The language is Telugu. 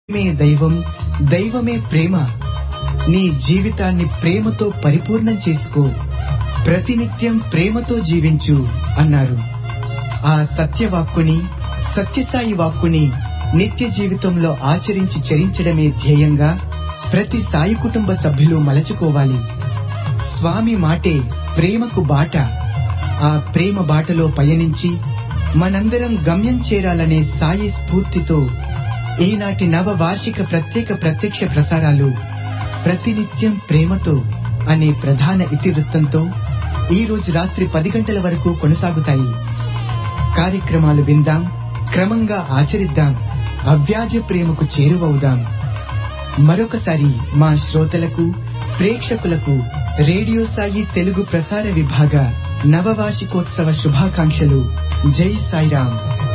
ప్రేమే దైవం దైవమే ప్రేమ నీ జీవితాన్ని ప్రేమతో పరిపూర్ణం చేసుకో ప్రతినిత్యం ప్రేమతో జీవించు అన్నారు ఆ సత్యవాక్కుని సత్యసాయి వాక్కుని నిత్య జీవితంలో ఆచరించి చరించడమే ధ్యేయంగా ప్రతి సాయి కుటుంబ సభ్యులు మలచుకోవాలి స్వామి మాటే ప్రేమకు బాట ఆ ప్రేమ బాటలో పయనించి మనందరం గమ్యం చేరాలనే సాయి స్ఫూర్తితో ఈనాటి నవ వార్షిక ప్రత్యేక ప్రత్యక్ష ప్రసారాలు ప్రతినిత్యం ప్రేమతో అనే ప్రధాన ఇతివృత్తంతో ఈ రోజు రాత్రి పది గంటల వరకు కొనసాగుతాయి కార్యక్రమాలు విందాం క్రమంగా ఆచరిద్దాం అవ్యాజ ప్రేమకు చేరువవుదాం మరొకసారి మా శ్రోతలకు ప్రేక్షకులకు రేడియో సాయి తెలుగు ప్రసార విభాగ నవవార్షికోత్సవ శుభాకాంక్షలు జై సాయిరాం